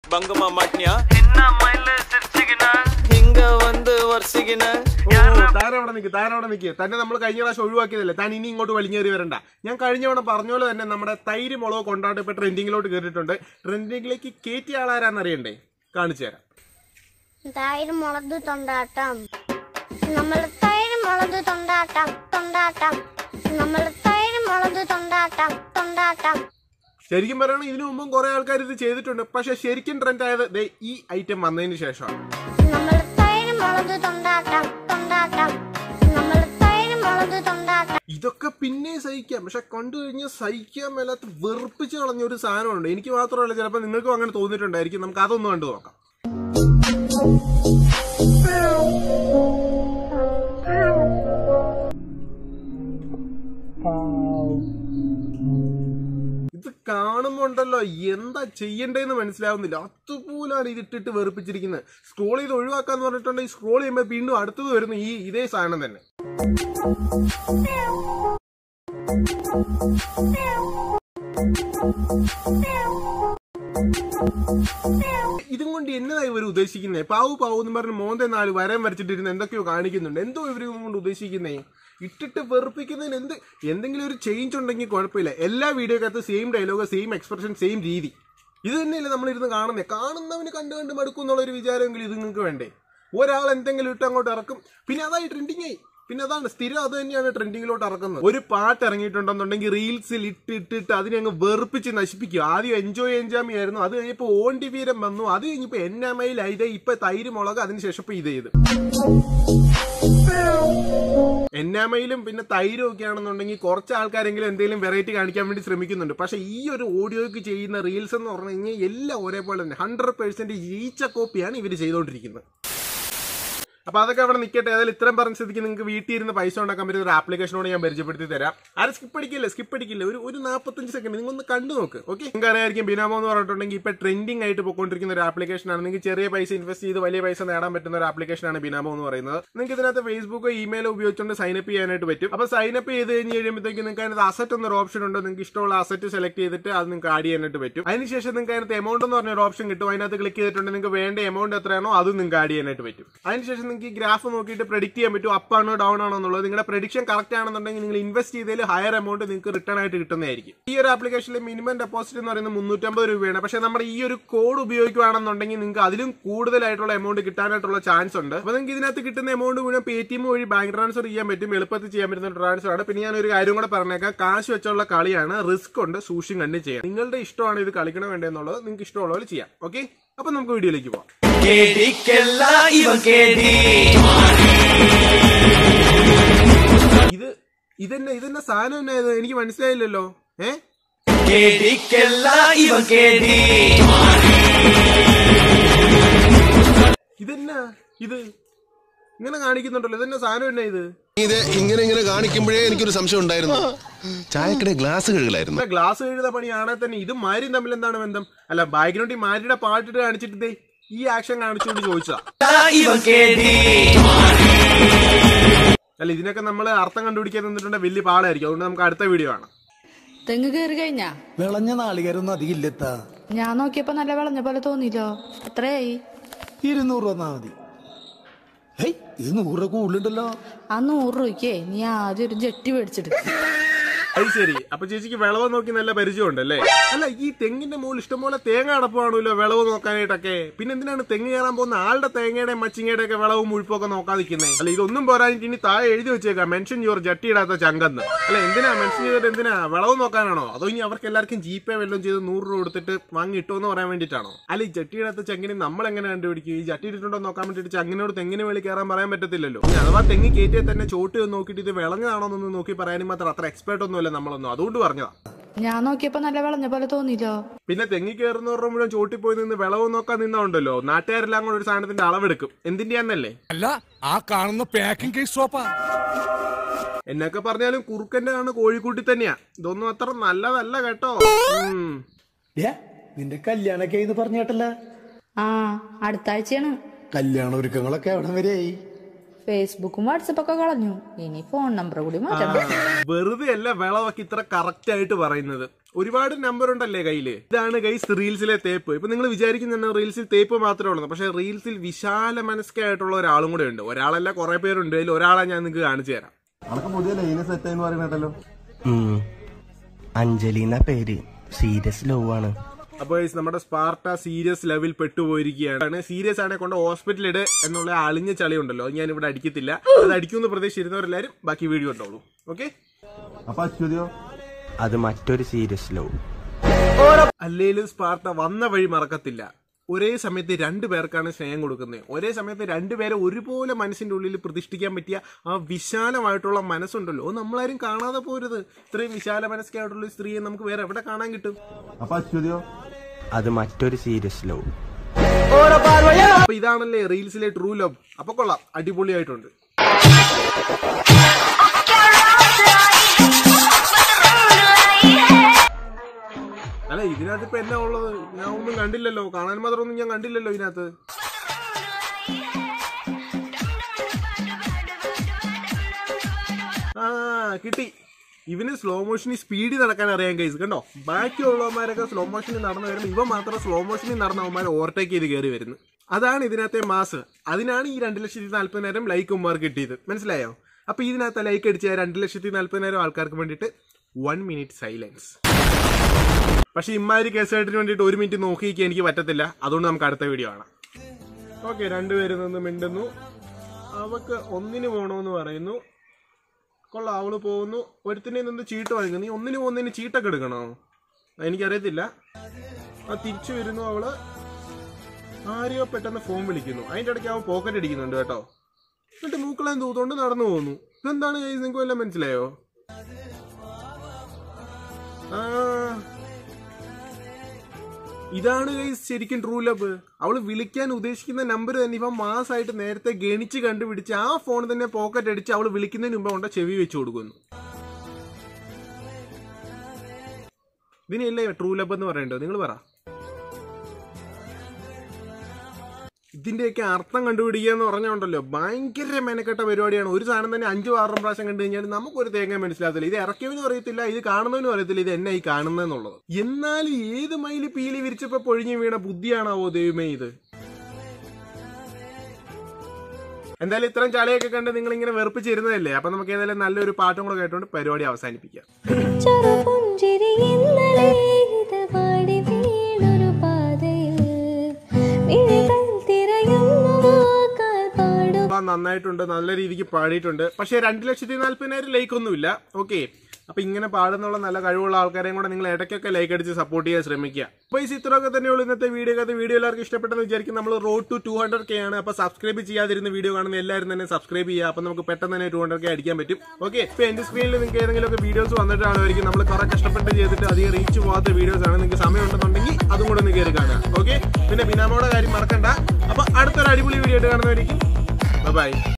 பங்கமா மாட்டியா இங்க வந்து வரிசைக்கின ഓ, താൻ അവിടെ നിൽക്ക് താൻ അവിടെ നിൽക്ക് തന്നെ നമ്മൾ കഴിഞ്ഞ പ്രാവശ്യം ഒഴിവാക്കിയതല്ലേ താൻ ഇനി ഇങ്ങോട്ട് വലിഞ്ഞേറി വരണ്ട ഞാൻ കഴിഞ്ഞ തവണ പറഞ്ഞ പോലെ തന്നെ നമ്മുടെ തൈര് മുളക് കൊണ്ടാട്ട് ഇപ്പൊ ട്രെൻഡിങ്ങിലോട്ട് കയറിയിട്ടുണ്ട് ട്രെൻഡിങ്ങിലേക്ക് കയറ്റിയ ആളാരാന്ന് അറിയണ്ടേ കാണിച്ചു തരാം തൈര് മുളക് തൊണ്ടാട്ടം നമ്മൾ തൈര് മുളക് തൊണ്ടാട്ടം തൊണ്ടാട്ടം നമ്മൾ തൈര് മുളക് തൊണ്ടാട്ടം തൊണ്ടാട്ടം ശരിക്കും പറയുകയാണെങ്കിൽ ഇതിനു മുമ്പും കുറെ ആൾക്കാർ ഇത് ചെയ്തിട്ടുണ്ട് പക്ഷെ ശരിക്കും ട്രെൻഡ് ആയത് ദേ ഈ ഐറ്റം വന്നതിന് ശേഷമാണ് നമ്മൾ തൈര് മുളക് തൊണ്ടാട്ടം തൊണ്ടാട്ടം നമ്മൾ തൈര് മുളക് തൊണ്ടാട്ടം ഇതൊക്കെ പിന്നെ സഹിക്കാം പക്ഷെ കണ്ടു കഴിഞ്ഞാൽ സഹിക്കാൻ മേലാത്ത വെറുപ്പിച്ച് കളഞ്ഞ ഒരു സാധനമുണ്ട് എനിക്ക് മാത്രമല്ല ചിലപ്പോൾ നിങ്ങൾക്കും അങ്ങനെ തോന്നിയിട്ടുണ്ടായിരിക്കും നമുക്ക് അതൊന്ന് കണ്ടു നോക്കാം ഇത് കാണുമ്പോ ഉണ്ടല്ലോ എന്താ ചെയ്യണ്ടേന്ന് മനസ്സിലാവുന്നില്ല അതുപോലാണ് ഇത് ഇട്ടിട്ട് വെറുപ്പിച്ചിരിക്കുന്നത് സ്ക്രോൾ ചെയ്ത് ഒഴിവാക്കാന്ന് പറഞ്ഞിട്ടുണ്ടെങ്കിൽ സ്ക്രോൾ ചെയ്യുമ്പോൾ വീണ്ടും അടുത്തത് വരുന്നു ഈ ഇതേ സാധനം തന്നെ ഇതും കൊണ്ട് എന്നതാ ഇവർ ഉദ്ദേശിക്കുന്നത് പാവു പാവു എന്ന് പറഞ്ഞ് മോന്തെ നാല് വരം വരച്ചിട്ടിരുന്ന് എന്തൊക്കെയോ കാണിക്കുന്നുണ്ട് എന്തോ ഇവർ കൊണ്ട് ഉദ്ദേശിക്കുന്നേ ഇട്ടിട്ട് വെറുപ്പിക്കുന്നതിന് എന്ത് എന്തെങ്കിലും ഒരു ചേഞ്ച് ഉണ്ടെങ്കിൽ കുഴപ്പമില്ല എല്ലാ വീഡിയോക്കകത്ത് same dialogue same expression same രീതി ഇത് തന്നെയല്ലേ നമ്മളിരുന്ന് കാണുന്നത് കാണുന്നവന് കണ്ടു കണ്ട് മടുക്കും എന്നുള്ളൊരു വിചാരമെങ്കിലും ഇത് നിങ്ങൾക്ക് വേണ്ടേ ഒരാൾ എന്തെങ്കിലും ഇട്ട് അങ്ങോട്ട് ഇറക്കും പിന്നെ അതായി ട്രെൻഡിങ് ആയി പിന്നെ അതാണ് സ്ഥിരം അത് തന്നെയാണ് ട്രെൻഡിങ്ങിലോട്ട് ഇറക്കുന്നത് ഒരു പാട്ട് ഇറങ്ങിയിട്ടുണ്ടെന്നുണ്ടെങ്കിൽ റീൽസിൽ ഇട്ട് ഇട്ടിട്ട് അതിനെ അങ്ങ് വെറുപ്പിച്ച് നശിപ്പിക്കും ആദ്യം എൻജോയ് എൻജാമി ആയിരുന്നു അത് കഴിഞ്ഞപ്പോൾ ഓണ്ടി വീരം വന്നു അത് കഴിഞ്ഞപ്പോൾ എന്നമയിൽ ഇത് ഇപ്പൊ തൈര് മുളക് അതിനുശേഷം ഇപ്പൊ ഇത് ചെയ്ത് എന്നാമയിലും പിന്നെ തൈരും ഒക്കെ ആണെന്നുണ്ടെങ്കിൽ കുറച്ച് ആൾക്കാരെങ്കിലും എന്തെങ്കിലും വെറൈറ്റി കാണിക്കാൻ വേണ്ടി ശ്രമിക്കുന്നുണ്ട് പക്ഷെ ഈ ഒരു ഓഡിയോയ്ക്ക് ചെയ്യുന്ന റീൽസ് എന്ന് പറഞ്ഞു കഴിഞ്ഞാൽ എല്ലാം ഒരേപോലെ തന്നെ ഹൺഡ്രഡ് പെർസെന്റ് ഈച്ച കോപ്പിയാണ് ഇവർ ചെയ്തുകൊണ്ടിരിക്കുന്നത് അപ്പൊ അതൊക്കെ അവിടെ നിൽക്കട്ടെ ഏതായാലും ഇത്രയും പറഞ്ഞ സ്ഥിതിക്ക് നിങ്ങൾക്ക് വീട്ടിൽ ഇരുന്ന് പൈസ ഉണ്ടാക്കാൻ പറ്റുന്ന ഒരു ആപ്ലിക്കേഷനോട് ഞാൻ പരിചയപ്പെടുത്തി തരാം ആരും സ്കിപ്പ് അടിക്കില്ല സ്കിപ്പ് അടിക്കില്ല ഒരു ഒരു നാൽപ്പത്തഞ്ച് സെക്കൻഡ് നിങ്ങൾ ഒന്ന് കണ്ടു നോക്ക് ഓക്കെ നിങ്ങൾക്ക് അറിയായിരിക്കും ബിനാമോ എന്ന് പറഞ്ഞിട്ടുണ്ടെങ്കിൽ ഇപ്പൊ ട്രെൻഡിങ് ആയിട്ട് പോയിക്കൊണ്ടിരിക്കുന്ന ഒരു ആപ്ലിക്കേഷനാണ് നിങ്ങൾക്ക് ചെറിയ പൈസ ഇൻവെസ്റ്റ് ചെയ്ത് വലിയ പൈസ നേടാൻ പറ്റുന്ന ഒരു ആപ്ലിക്കേഷനാണ് ബിനാമോ എന്ന് പറയുന്നത് നിങ്ങൾക്ക് ഇതിനകത്ത് ഫേസ്ബുക്കോ ഇമെയിലോ ഉപയോഗിച്ചുകൊണ്ട് സൈനപ്പ് ചെയ്യാനായിട്ട് പറ്റും അപ്പൊ സൈനപ്പ് ചെയ്ത് കഴിഞ്ഞ് കഴിയുമ്പോഴത്തേക്ക് നിങ്ങൾക്ക് അതിനകത്ത് അസറ്റ് എന്നൊരു ഓപ്ഷൻ ഉണ്ട് നിങ്ങൾക്ക് ഇഷ്ടമുള്ള അസറ്റ് സെലക്ട് ചെയ്തിട്ട് അത് നിങ്ങൾക്ക് ആഡ് ചെയ്യാനായിട്ട് പറ്റും അതിനുശേഷം നിങ്ങൾക്ക് അതിനകത്ത് എമൗണ്ട് എന്ന് പറഞ്ഞ ഒരു ഓപ്ഷൻ കിട്ടും അതിനകത്ത് ക്ലിക്ക് ചെയ്തിട്ടുണ്ടെങ്കിൽ നിങ്ങൾക്ക് വേണ്ട എമൗണ്ട് എത്രയാണോ അത് നിങ്ങൾക്ക് ആഡ് ചെയ്യാനായിട്ട് പറ്റും അതിനുശേഷം നിങ്ങൾക്ക് ഈ ഗ്രാഫ് നോക്കിയിട്ട് പ്രഡിക്റ്റ് ചെയ്യാൻ പറ്റും അപ്പ് ആണോ ഡൗൺ ആണോ എന്നുള്ളത് നിങ്ങളുടെ പ്രഡിക്ഷൻ കറക്റ്റ് ആണെന്നുണ്ടെങ്കിൽ നിങ്ങൾ ഇൻവെസ്റ്റ് ചെയ്തതിൽ ഹയർ എമൗണ്ട് നിങ്ങൾക്ക് റിട്ടേൺ ആയിട്ട് കിട്ടുന്നതായിരിക്കും ഈ ഒരു ആപ്ലിക്കേഷനിൽ മിനിമം ഡെപ്പോസിറ്റ് എന്ന് പറയുന്നത് മുന്നൂറ്റമ്പത് രൂപയാണ് പക്ഷേ നമ്മുടെ ഈ ഒരു കോഡ് ഉപയോഗിക്കുകയാണെന്നുണ്ടെങ്കിൽ നിങ്ങൾക്ക് അതിലും കൂടുതലായിട്ടുള്ള എമൗണ്ട് കിട്ടാനായിട്ടുള്ള ചാൻസ് ഉണ്ട് അപ്പോൾ നിങ്ങൾക്ക് ഇതിനകത്ത് കിട്ടുന്ന എമൗണ്ട് മുഴുവൻ പേ ടി എം വഴി ബാങ്ക് ട്രാൻസ്ഫർ ചെയ്യാൻ പറ്റും എളുപ്പത്തിൽ ചെയ്യാൻ പറ്റുന്ന ട്രാൻസ്ഫർ ആണ് പിന്നെ ഞാൻ ഒരു കാര്യം കൂടെ പറഞ്ഞേക്കാം കാശ് വെച്ചുള്ള കളിയാണ് റിസ്ക് ഉണ്ട് സൂക്ഷ്യം കണ്ട് ചെയ്യാം നിങ്ങളുടെ ഇഷ്ടമാണ് ഇത് കളിക്കണം വേണ്ടതെന്നുള്ളത് നിങ്ങൾക്ക് ഇഷ്ടമുള്ള പോലെ ചെയ്യാം ഓക്കെ അപ്പൊ നമുക്ക് വീഡിയോയിലേക്ക് പോവാം கேடிக்கெல்ல இவன் கேடி ഇത് ഇതെന്നെ ഇതെന്നെ സാധനം എന്നാ ഇത് എനിക്ക് മനസ്സിലായില്ലല്ലോ ഏ கேடிக்கெல்ல இவன் கேடி ഇതെന്നാ ഇത് ഇങ്ങനെ കാണിക്കുന്നുണ്ടല്ലോ ഇതെന്നെ സാധനം എന്നാ ഇത് ഇത് ഇങ്ങനെ ഇങ്ങനെ കാണിക്കുമ്പോഴേ എനിക്കൊരു സംശയം ഉണ്ടായിരുന്നു ചായക്കട ഗ്ലാസ് കഴുകലായിരുന്നു ഇവിടെ ഗ്ലാസ് എഴുത പണിയാണെ തന്നെ ഇത് മാരിയും തമ്മിൽ എന്താണ് ബന്ധം അല്ല ബാക്ക്ഗ്രൗണ്ടിൽ മാരിയുടെ പാട്ടിട്ട് കാണിച്ചിട്ട് ദേ ഈ ആക്ഷൻ കാണിച്ചുകൊണ്ട് ചോദിച്ചതാ இவன் கேடி അല്ല ഇതിനൊക്കെ നമ്മൾ അർത്ഥം കണ്ടുപിടിക്കാൻ നിന്നിട്ടുണ്ടെങ്കിൽ വലിയ പാടായിരിക്കും അതുകൊണ്ട് നമുക്ക് അടുത്ത വീഡിയോ കാണാം തെങ്ങ് കയറി കഴിഞ്ഞാ വിളഞ്ഞ നാളികേരൊന്നും അധികം ഇല്ലെത്താ ഞാൻ നോക്കിയപ്പോ നല്ല വിളഞ്ഞ പോലെ തോന്നിയില്ലോ എത്രയായി ഇരുന്നൂറ് തന്നാ മതി ഹേയ് ഇത് നൂറ് രൂപ കൂടുതലുണ്ടല്ലോ ആ നൂറ് രൂപയ്ക്കേ നീ ആദ്യം ഒരു ജെട്ടി മേടിച്ചിട്ട് അത് ശരി അപ്പൊ ചേച്ചിക്ക് വിളവ് നോക്കി നല്ല പരിചയമുണ്ടല്ലേ അല്ല ഈ തെങ്ങിന്റെ മുകളിൽ ഇഷ്ടംപോലെ തേങ്ങ അടപ്പാണല്ലോ വിളവ് നോക്കാനായിട്ടൊക്കെ പിന്നെ എന്തിനാണ് തെങ്ങ് കയറാൻ പോകുന്ന ആളുടെ തേങ്ങയുടെ മച്ചിങ്ങയുടെ ഒക്കെ വിളവും മുഴുപ്പൊക്കെ നോക്കാതിരിക്കുന്നേ അല്ല ഇതൊന്നും പോരാഞ്ഞിട്ട് ഇനി താഴെ എഴുതി വെച്ചേക്കാം മെൻഷൻ യുവർ ജട്ടിയിടാത്ത ചങ്കന്ന് അല്ല എന്തിനാ മെൻഷൻ ചെയ്തിട്ട് എന്തിനാ വിളവ് നോക്കാനാണോ അതോ ഇനി അവർക്ക് എല്ലാവർക്കും ജി പേ വല്ലതും ചെയ്ത് നൂറ് രൂപ കൊടുത്തിട്ട് വാങ്ങി ഇട്ടോ എന്ന് പറയാൻ വേണ്ടിയിട്ടാണോ അല്ല ഈ ജട്ടിയിടാത്ത ചങ്ങിനെ നമ്മൾ എങ്ങനെ കണ്ടുപിടിക്കും ഈ ജട്ടി ഇട്ടിട്ടുണ്ടോ നോക്കാൻ വേണ്ടിയിട്ട് ചങ്ങിനോട് തെങ്ങിന് വേളി കയറാൻ പറയാൻ പറ്റത്തില്ലല്ലോ ഇനി അഥവാ തെങ്ങ് കയറ്റിയാൽ തന്നെ ചോട്ട് ഒന്ന് നോക്കിയിട്ട് ഇത് വിളഞ്ഞാണോ എന്നൊന്ന് നോക്കി പറയാനും മാത്രം അത്ര എക്സ്പേർട്ട് ഒന്നുമല്ല നമ്മളൊന്നും അതുകൊണ്ട് പറഞ്ഞതാ ഞാൻ നോക്കിയപ്പോ നല്ല വിളഞ്ഞ പോലെ തോന്നിയില്ലോ പിന്നെ തെങ്ങി കയറുന്നവരുടെ മുഴുവൻ ചോട്ടി പോയി നിന്ന് വിളവ് നോക്കാൻ നിന്നുണ്ടല്ലോ നാട്ടുകാരെല്ലാം കൂടെ ഒരു സാധനത്തിന്റെ അളവെടുക്കും എന്തിന്റെയാന്നല്ലേ അല്ല ആ കാണുന്ന പാക്കിംഗ് കേസ് ഷോപ്പാ എന്നൊക്കെ പറഞ്ഞാലും കുറുക്കന്റെ ആണ് കോഴിക്കുട്ടി തന്നെയാ ഇതൊന്നും അത്ര നല്ലതല്ല കേട്ടോ ഉം. ഡേ നിന്റെ കല്യാണൊക്കെ എന്ന് പറഞ്ഞേട്ടല്ല ആ അടുത്ത ആഴ്ചയാണ് കല്യാണ ഒരുക്കങ്ങളൊക്കെ എവിടം വരെയായി ഫേസ്ബുക്കും വാട്സപ്പൊക്കെ കളഞ്ഞു ഇനി ഫോൺ നമ്പർ കൂടി മാറ്റണം വെറുതെ അല്ല വിളവൊക്കെ ഇത്ര കറക്റ്റ് ആയിട്ട് പറയുന്നത് ഒരുപാട് നമ്പർ ഉണ്ടല്ലേ കയ്യില് ഇതാണ് ഗൈസ് റീൽസിലെ തേപ്പ് ഇപ്പൊ നിങ്ങൾ വിചാരിക്കുന്ന റീൽസിൽ തേപ്പ് മാത്രമേ ഉള്ളൂ പക്ഷെ റീൽസിൽ വിശാല മനസ്കായിട്ടുള്ള ഒരാളും കൂടെ ഉണ്ട് ഒരാളല്ല കുറെ പേരുണ്ട് അതിൽ ഒരാളെ ഞാൻ നിങ്ങൾക്ക് കാണിച്ചു തരാം അനക്ക് പുതിയ ലൈന് സെറ്റ് എന്ന് പറയുന്നല്ലോ അഞ്ജലി എന്ന പേര് സീരിയസ് ലവ് ആണ് അപ്പൊ guys, നമ്മുടെ സ്പാർട്ട സീരിയസ് ലെവൽ പെട്ടുപോയിരിക്കുകയാണ് സീരിയസ് ആണെ കൊണ്ട് ഹോസ്പിറ്റലിൽ ഇട് എന്നുള്ള അളിഞ്ഞ ചളി ഉണ്ടല്ലോ അത് ഞാൻ ഇവിടെ അടിക്കത്തില്ല അത് അടിക്കുമെന്ന് പ്രതീക്ഷിച്ചിരുന്നവരെല്ലാരും ബാക്കി വീഡിയോ ഉണ്ടോളൂ ഓക്കെ അപ്പൊ അശ്വതിയോ അത് മറ്റൊരു സീരിയസ് ലവ് അല്ലേലും സ്പാർട്ട വന്ന വഴി മറക്കത്തില്ല ഒരേ സമയത്ത് രണ്ടു പേർക്കാണ് സ്നേഹം കൊടുക്കുന്നത് ഒരേ സമയത്ത് രണ്ടുപേരെ ഒരുപോലെ മനസ്സിന്റെ ഉള്ളിൽ പ്രതിഷ്ഠിക്കാൻ പറ്റിയ ആ വിശാലമായിട്ടുള്ള മനസ്സുണ്ടല്ലോ അത് നമ്മളാരും കാണാതെ പോരുത് ഇത്രയും വിശാല മനസ്കായിട്ടുള്ള ഒരു സ്ത്രീയെ നമുക്ക് വേറെ എവിടെ കാണാൻ കിട്ടും അപ്പൊ അശ്വതിയോ അത് മറ്റൊരു സീരിയസ് ലവ് അപ്പൊ ഇതാണല്ലേ റീൽസിലെ ട്രൂ ലവ് അപ്പൊ കൊള്ളാം അടിപൊളിയായിട്ടുണ്ട് അല്ല ഇതിനകത്ത് ഇപ്പൊ എന്നാ ഉള്ളത് ഞാൻ ഒന്നും കണ്ടില്ലല്ലോ കാണാൻ മാത്രം ഒന്നും ഞാൻ കണ്ടില്ലല്ലോ ഇതിനകത്ത് ആ കിട്ടി ഇവന് സ്ലോ മോഷനിൽ സ്പീഡിൽ നടക്കാൻ അറിയാൻ കേസ് കണ്ടോ ബാക്കിയുള്ളവന്മാരൊക്കെ സ്ലോ മോഷനിൽ നടന്നു വരുമ്പോൾ ഇവ മാത്രം സ്ലോ മോഷനിൽ നടന്ന അവന്മാരെ ഓവർടേക്ക് ചെയ്ത് കയറി വരുന്നു അതാണ് ഇതിനകത്തെ മാസ് അതിനാണ് ഈ രണ്ട് ലക്ഷത്തി നാല്പതിനായിരം ലൈക്ക് ഉമ്മാർ കിട്ടിയത് മനസ്സിലായോ അപ്പൊ ഇതിനകത്ത് ലൈക്ക് അടിച്ച രണ്ട് ലക്ഷത്തി നാല്പതിനായിരം ആൾക്കാർക്ക് വേണ്ടിയിട്ട് വൺ മിനിറ്റ് സൈലൻസ് പക്ഷെ ഇമ്മാതിരി കേസായിട്ടിന് വേണ്ടിയിട്ട് ഒരു മിനിറ്റ് നോക്കിയിരിക്കാൻ എനിക്ക് പറ്റത്തില്ല അതുകൊണ്ട് നമുക്ക് അടുത്ത വീഡിയോ കാണാം ഓക്കെ രണ്ടുപേരും നിന്ന് മിണ്ടുന്നു അവക്ക് ഒന്നിന് പോകണമെന്ന് പറയുന്നു കൊള്ളാം അവള് പോകുന്നു ഒരുത്തിനെ നിന്ന് ചീട്ട് വാങ്ങിക്കുന്നു നീ ഒന്നിന് പോകുന്നതിന് ചീട്ടൊക്കെ എടുക്കണോ എനിക്കറിയത്തില്ല ആ തിരിച്ചു വരുന്നു അവള് ആരെയോ പെട്ടെന്ന് ഫോൺ വിളിക്കുന്നു അതിന്റെ ഇടയ്ക്ക് അവൻ പോക്കറ്റ് അടിക്കുന്നുണ്ട് കേട്ടോ എന്നിട്ട് മൂക്കളെ തൂത്തോണ്ട് നടന്നു പോകുന്നു ഇതെന്താണ് കേസ് നിങ്ങൾക്ക് വല്ലതും മനസ്സിലായോ ആ ഇതാണ് ഗൈസ് ശരിക്കും ട്രൂ ലവ് അവള് വിളിക്കാൻ ഉദ്ദേശിക്കുന്ന നമ്പർ തന്നെ ഇവൻ മാസമായിട്ട് നേരത്തെ ഗണിച്ച് കണ്ടുപിടിച്ച് ആ ഫോൺ തന്നെ പോക്കറ്റ് അടിച്ച് അവള് വിളിക്കുന്നതിന് മുമ്പ് അവളുടെ ചെവി വെച്ച് കൊടുക്കുന്നു ഇതിനല്ലേ ട്രൂ ലവ് എന്ന് പറയണ്ടോ നിങ്ങൾ പറ ഇതിന്റെയൊക്കെ അർത്ഥം കണ്ടുപിടിക്കുക എന്ന് പറഞ്ഞുണ്ടല്ലോ ഭയങ്കര മെനക്കെട്ട പരിപാടിയാണ് ഒരു സാധനം തന്നെ അഞ്ചു ആറും പ്രാവശ്യം കണ്ടു കഴിഞ്ഞാൽ നമുക്കൊരു തേങ്ങ മനസ്സിലാകത്തില്ല ഇത് ഇറക്കിയവനും അറിയത്തില്ല ഇത് കാണുന്നവനും അറിയത്തില്ല ഇത് എന്നെ ഈ കാണുന്നതെന്നുള്ളത് എന്നാലും ഏത് മയില് പീലി വിരിച്ചപ്പോ പൊഴിഞ്ഞു വീണ ബുദ്ധിയാണാവോ ദൈവമേ ഇത് എന്തായാലും ഇത്രയും ചളയൊക്കെ കണ്ട് നിങ്ങൾ ഇങ്ങനെ വെറുപ്പിച്ചിരുന്നതല്ലേ അപ്പൊ നമുക്ക് ഏതായാലും നല്ലൊരു പാട്ടും കൂടെ കേട്ടോണ്ട് പരിപാടി അവസാനിപ്പിക്കാം ചെറുപുഞ്ചിരി ഇന്നലെ ഇതപാടി വീണൊരു പാതയിൽ വിഴികൾ തിരയുന്നു കാൽപ്പാടു ആ, നന്നായിട്ടുണ്ട് നല്ല രീതിക്ക് പാടിയിട്ടുണ്ട് പക്ഷേ രണ്ട് ലക്ഷത്തി നാല്പതിനായിരം ലൈക്ക് ഒന്നുമില്ല ഓക്കെ അപ്പൊ ഇങ്ങനെ പാടുന്നുള്ള നല്ല കഴിവുള്ള ആൾക്കാരെയും കൂടെ നിങ്ങൾ ഇടയ്ക്കൊക്കെ ലൈക്ക് അടിച്ച് സപ്പോർട്ട് ചെയ്യാൻ ശ്രമിക്കുക അപ്പൊ ഈ ഇത്രയൊക്കെ തന്നെയുള്ളൂ ഇന്നത്തെ വീഡിയോ അകത്ത് വീഡിയോ എല്ലാവർക്കും ഇഷ്ടപ്പെട്ടെന്ന് വിചാരിക്കും നമ്മൾ road to two hundred K ആണ് അപ്പൊ സബ്സ്ക്രൈബ് ചെയ്യാതിരുന്ന വീഡിയോ കാണുന്ന എല്ലാവരും തന്നെ സബ്സ്ക്രൈബ് ചെയ്യുക അപ്പൊ നമുക്ക് പെട്ടെന്ന് തന്നെ ടു ഹൺഡ്രഡ് കെ അടിക്കാൻ പറ്റും ഓക്കെ ഇപ്പൊ എന്റെ സ്ക്രീനിൽ നിങ്ങൾക്ക് ഏതെങ്കിലും ഒക്കെ വീഡിയോസ് വന്നിട്ടാണെങ്കിൽ നമ്മൾ കുറെ കഷ്ടപ്പെട്ട് ചെയ്തിട്ട് അധികം റീച്ച് പോകാത്ത വീഡിയോസ് ആണ് നിങ്ങൾക്ക് സമയം ഉണ്ടെന്നുണ്ടെങ്കിൽ അതും കൂടെ ഒന്ന് കയറി കാണുക ഓക്കെ പിന്നെ ബിനാമോടെ കാര്യം മറക്കണ്ട അപ്പൊ അടുത്തൊരു അടിപൊളി വീഡിയോ ആയിട്ട് കാണുന്നതായിരിക്കും ബൈ